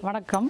வணக்கம்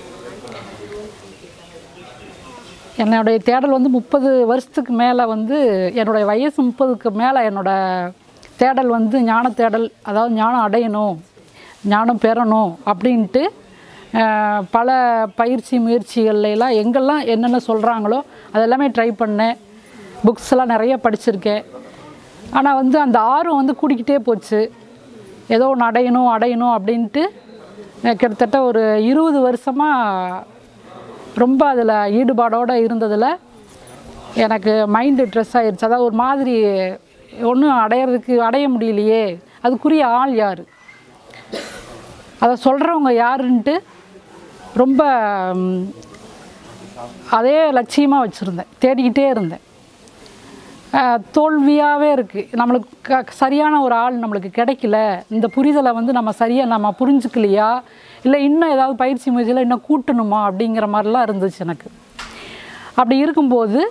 என்னுடைய தேடல் வந்து முப்பது வருஷத்துக்கு மேலே வந்து என்னுடைய வயசு முப்பதுக்கு மேலே என்னோட தேடல் வந்து ஞான தேடல் அதாவது ஞானம் அடையணும் ஞானம் பெறணும் அப்படின்ட்டு அஹ், பல பயிற்சி முயற்சிகள்ல எல்லாம் எங்கெல்லாம் என்னென்ன சொல்கிறாங்களோ அதெல்லாமே ட்ரை பண்ணேன் புக்ஸ் எல்லாம் நிறைய படிச்சிருக்கேன் ஆனால் வந்து அந்த ஆர்வம் வந்து கூடிக்கிட்டே போச்சு ஏதோ ஒன்று அடையணும் அடையணும் அப்படின்ட்டு அஹ், கிட்டத்தட்ட ஒரு இருபது வருஷமாக ரொம்ப அதில் ஈடுபாடோடு இருந்ததில் எனக்கு மைண்டு ட்ரெஸ் ஆயிடுச்சு அதாவது ஒரு மாதிரி ஒன்றும் அடையிறதுக்கு அடைய முடியலையே அதுக்குரிய ஆள் யார் அதை சொல்கிறவங்க யாருன்ட்டு ரொம்ப ம், அதே லட்சியமாக வச்சுருந்தேன் தேடிக்கிட்டே இருந்தேன் தோல்வியாகவே இருக்குது நம்மளுக்கு க சரியான ஒரு ஆள் நம்மளுக்கு கிடைக்கல இந்த புரிதலை வந்து நம்ம சரியாக நம்ம புரிஞ்சுக்கலையா இல்லை இன்னும் ஏதாவது பயிற்சி முயற்சியில் இன்னும் கூட்டணுமா அப்படிங்கிற மாதிரிலாம் இருந்துச்சு எனக்கு அப்படி இருக்கும்போது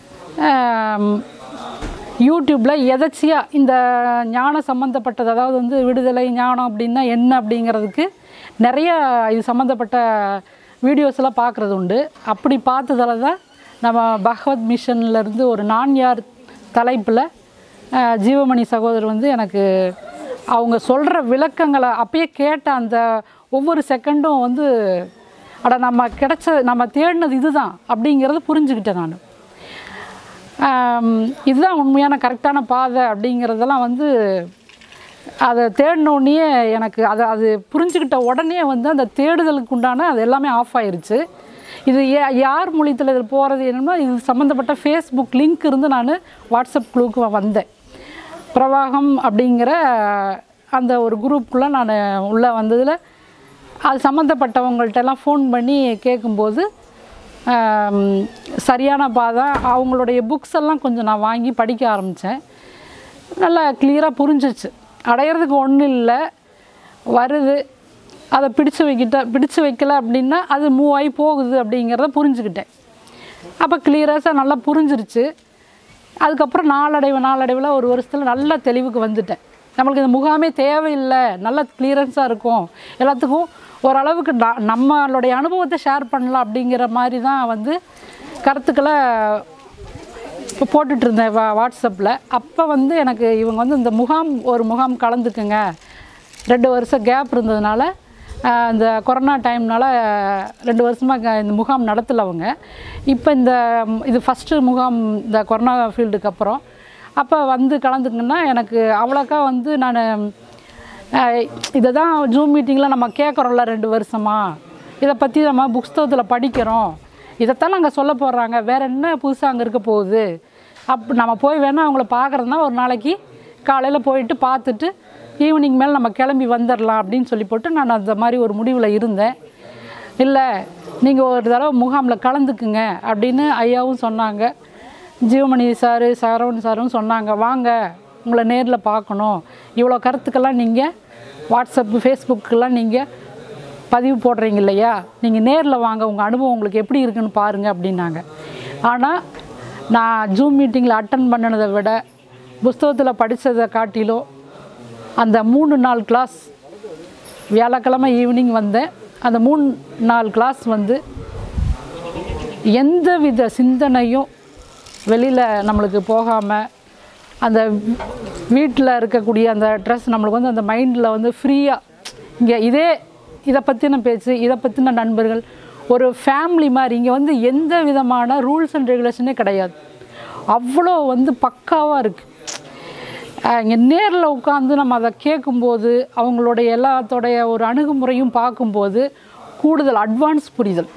யூடியூப்பில் எதர்ச்சியாக இந்த ஞானம் சம்மந்தப்பட்டது அதாவது வந்து விடுதலை ஞானம் அப்படின்னா என்ன அப்படிங்கிறதுக்கு நிறைய இது சம்மந்தப்பட்ட வீடியோஸ் எல்லாம் பார்க்குறது உண்டு அப்படி பார்த்ததால தான் நம்ம பகவத் மிஷன்லேருந்து ஒரு நான் யார் தலைப்பில் அஹ், ஜீவமணி சகோதரர் வந்து எனக்கு அவங்க சொல்கிற விளக்கங்களை அப்பயே கேட்ட அந்த ஒவ்வொரு செகண்டும் வந்து அட நம்ம கிடைச்ச நம்ம தேடினது இதுதான் அப்படிங்கிறத புரிஞ்சுக்கிட்டேன் நான் ஆம், இதுதான் உண்மையான கரெக்டான பாதை அப்படிங்கிறதெல்லாம் வந்து அதை தேடின உடனே எனக்கு அதை அது புரிஞ்சுக்கிட்ட உடனே வந்து அந்த தேடுதலுக்கு உண்டான அது எல்லாமே ஆஃப் ஆயிருச்சு இது யா- யார் மூலியத்தில் இதில் போகிறது என்னன்னா இது சம்மந்தப்பட்ட ஃபேஸ்புக் லிங்க் இருந்து நான் வாட்ஸ்அப் குழுவுக்கு வந்தேன் பிரவாகம் அப்படிங்கிற அந்த ஒரு குரூப்புக்குள்ளே நான் உள்ளே வந்ததில் அது சம்மந்தப்பட்டவங்கள்ட்டெல்லாம் ஃபோன் பண்ணி கேட்கும்போது ஆம், சரியான பாதை அவங்களுடைய புக்ஸ் எல்லாம் கொஞ்சம் நான் வாங்கி படிக்க ஆரம்பித்தேன் நல்லா கிளியராக புரிஞ்சிச்சு அடையிறதுக்கு ஒன்றும் இல்லை வருது அதை பிடிச்சு வைக்கிட்ட பிடிச்சு வைக்கல அப்படின்னா அது மூவ் ஆகி போகுது அப்படிங்கிறத புரிஞ்சுக்கிட்டேன் அப்போ கிளியராக நல்லா புரிஞ்சிருச்சு அதுக்கப்புறம் நாளடைவு நாளடைவில் ஒரு வருஷத்தில் நல்ல தெளிவுக்கு வந்துட்டேன் நம்மளுக்கு இந்த முகாமே தேவையில்லை நல்ல கிளியரன்ஸாக இருக்கும் எல்லாத்துக்கும் ஓரளவுக்கு ந- நம்மளுடைய அனுபவத்தை ஷேர் பண்ணலாம் அப்படிங்கிற மாதிரி தான் வந்து கருத்துக்களை இப்போ போட்டுட்டு இருந்தேன் வா வாட்ஸ்அப்பில் அப்போ வந்து எனக்கு இவங்க வந்து இந்த முகாம் ஒரு முகாம் கலந்துக்குங்க ரெண்டு வருஷம் கேப் இருந்ததுனால ஆஹ், இந்த கொரோனா டைம்னால ரெண்டு வருஷமாக இந்த முகாம் நடத்தல அவங்க இப்போ இந்த ம், இது ஃபஸ்ட்டு முகாம் இந்த கொரோனா ஃபீல்டுக்கு அப்புறம் அப்போ வந்து கலந்துக்குங்கன்னா எனக்கு அவ்வளோக்கா வந்து நான் இதை தான் ஜூம் மீட்டிங்கில் நம்ம கேட்குறோம்ல ரெண்டு வருஷமா இதை பற்றி நம்ம புஸ்தகத்தில் படிக்கிறோம் இதைத்தான் நாங்கள் சொல்ல போடுறாங்க வேறு என்ன புதுசாக அங்கே இருக்க போகுது அப் நம்ம போய் வேணால் அவங்கள பார்க்குறதுனா ஒரு நாளைக்கு காலையில் போயிட்டு பார்த்துட்டு ஈவினிங் மேலே நம்ம கிளம்பி வந்துடலாம் அப்படின்னு சொல்லி போட்டு நான் அந்த மாதிரி ஒரு முடிவில் இருந்தேன் இல்லை நீங்கள் ஒரு தடவை முகாமில் கலந்துக்குங்க அப்படின்னு ஐயாவும் சொன்னாங்க ஜீவமணி சார் சரவணன் சாரும் சொன்னாங்க வாங்க உங்களை நேரில் பார்க்கணும் இவ்வளோ கருத்துக்கெல்லாம் நீங்கள் வாட்ஸ்அப்பு ஃபேஸ்புக்கெல்லாம் நீங்கள் பதிவு போடுறீங்க இல்லையா நீங்கள் நேரில் வாங்க உங்கள் அனுபவம் உங்களுக்கு எப்படி இருக்குன்னு பாருங்கள் அப்படின்னாங்க ஆனால் நான் ஜூம் மீட்டிங்கில் அட்டன் பண்ணினதை விட புஸ்தகத்தில் படித்ததை காட்டிலும் அந்த மூணு நாள் கிளாஸ் வியாழக்கிழமை ஈவினிங் வந்தேன் அந்த மூணு நாள் கிளாஸ் வந்து எந்த வித சிந்தனையும் வெளியில் நம்மளுக்கு போகாமல் அந்த வீட்டில் இருக்கக்கூடிய அந்த ட்ரெஸ் நம்மளுக்கு வந்து அந்த மைண்டில் வந்து ஃப்ரீயாக இங்கே இதே இதை பற்றின பேச்சு இதை பற்றின நண்பர்கள் ஒரு ஃபேமிலி மாதிரி இங்கே வந்து எந்த விதமான ரூல்ஸ் அண்ட் ரெகுலேஷனே கிடையாது அவ்வளோ வந்து பக்காவாக இருக்குது இங்கே நேரில் உட்காந்து நம்ம அதை கேட்கும்போது அவங்களுடைய எல்லாத்தோடைய ஒரு அணுகுமுறையும் பார்க்கும்போது கூடுதல் அட்வான்ஸ் புரிதல்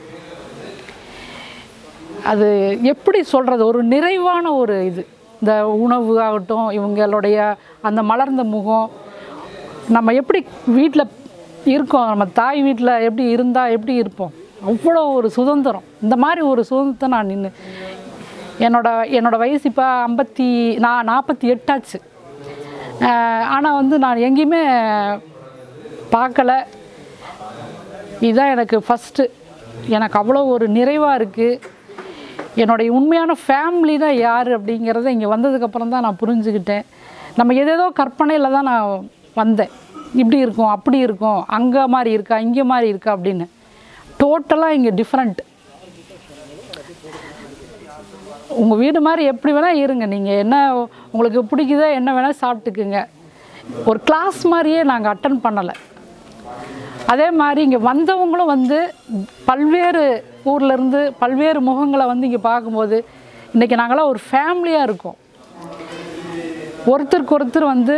அது எப்படி சொல்கிறது ஒரு நிறைவான ஒரு இது இந்த உணவு ஆகட்டும் இவங்களுடைய அந்த மலர்ந்த முகம் நம்ம எப்படி வீட்டில் இருக்கோம் நம்ம தாய் வீட்டில் எப்படி இருந்தால் எப்படி இருப்போம் அவ்வளோ ஒரு சுதந்திரம் இந்த மாதிரி ஒரு சுதந்திரத்தை நான் நின்று என்னோட என்னோட வயசு இப்போ ஐம்பத்தி நான் நாற்பத்தி எட்டாச்சு ஆனால் வந்து நான் எங்கேயுமே பார்க்கல இதுதான் எனக்கு ஃபஸ்ட்டு எனக்கு அவ்வளோ ஒரு நிறைவாக இருக்குது என்னுடைய உண்மையான ஃபேமிலி தான் யார் அப்படிங்கிறத இங்கே வந்ததுக்கப்புறம் தான் நான் புரிஞ்சுக்கிட்டேன் நம்ம எதேதோ கற்பனையில் தான் நான் வந்தேன் இப்படி இருக்கும் அப்படி இருக்கும் அங்கே மாதிரி இருக்கா இங்கே மாதிரி இருக்கா அப்படின்னு டோட்டலாக இங்கே டிஃப்ரெண்ட் உங்கள் வீடு மாதிரி எப்படி வேணால் இருங்க நீங்கள் என்ன உங்களுக்கு பிடிக்குதோ என்ன வேணால் சாப்பிட்டுக்குங்க ஒரு கிளாஸ் மாதிரியே நாங்கள் அட்டன் பண்ணலை அதே மாதிரி இங்கே வந்தவங்களும் வந்து பல்வேறு ஊர்லேருந்து பல்வேறு முகங்களை வந்து இங்கே பார்க்கும்போது இன்றைக்கி நாங்களாம் ஒரு ஃபேமிலியாக இருக்கோம் ஒருத்தருக்கு ஒருத்தர் வந்து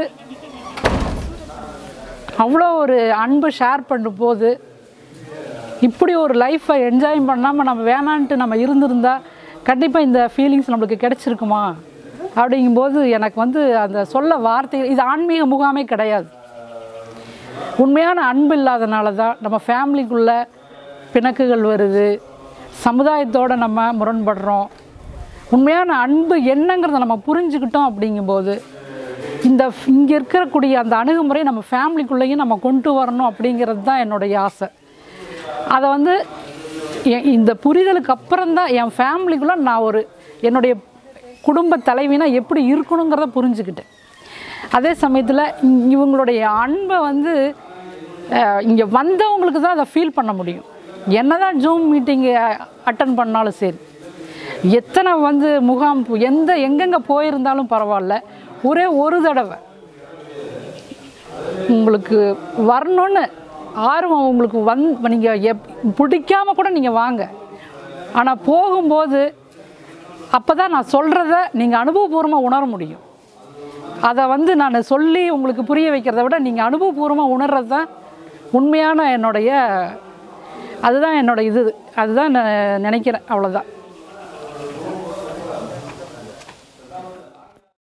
அவ்வளோ ஒரு அன்பு ஷேர் பண்ணும்போது இப்படி ஒரு லைஃப்பை என்ஜாய் பண்ணாமல் நம்ம வேணான்ட்டு நம்ம இருந்திருந்தா கண்டிப்பாக இந்த ஃபீலிங்ஸ் நம்மளுக்கு கிடைச்சிருக்குமா அப்படிங்கும்போது எனக்கு வந்து அந்த சொல்ல வார்த்தை இது ஆன்மீக முகாமே கிடையாது உண்மையான அன்பு இல்லாதனால தான் நம்ம ஃபேமிலிக்குள்ளே பிணக்குகள் வருது சமுதாயத்தோடு நம்ம முரண்படுறோம் உண்மையான அன்பு என்னங்கிறத நம்ம புரிஞ்சுக்கிட்டோம் அப்படிங்கும்போது இந்த இங்கே இருக்கக்கூடிய அந்த அணுகுமுறை நம்ம ஃபேமிலிக்குள்ளேயும் நம்ம கொண்டு வரணும் அப்படிங்கிறது தான் என்னுடைய ஆசை அதை வந்து எ- இந்த புரிதலுக்கு அப்புறம் தான் என் ஃபேமிலிக்குள்ளே நான் ஒரு என்னுடைய குடும்ப தலைவினா எப்படி இருக்கணுங்கிறத புரிஞ்சுக்கிட்டேன் அதே சமயத்தில் இவங்களுடைய அன்பை வந்து இங்கே வந்தவங்களுக்கு தான் அதை ஃபீல் பண்ண முடியும் என்னதான் ஜூம் மீட்டிங்கு அட்டன் பண்ணாலும் சரி எத்தனை வந்து முகாம் எந்த எங்கெங்கே போயிருந்தாலும் பரவாயில்ல ஒரே ஒரு தடவை உங்களுக்கு வரணும்னு ஆர்வம் உங்களுக்கு வந் நீங்கள் எப் பிடிக்காம கூட நீங்கள் வாங்க ஆனால் போகும்போது அப்போ தான் நான் சொல்கிறத நீங்கள் அனுபவபூர்வமாக உணர முடியும் அதை வந்து நான் சொல்லி உங்களுக்கு புரிய வைக்கிறத விட நீங்கள் அனுபவபூர்வமாக உணர்றது தான் உண்மையான என்னுடைய அதுதான் என்னோட இது அதுதான் நான் நினைக்கிறேன் அவ்வளோதான்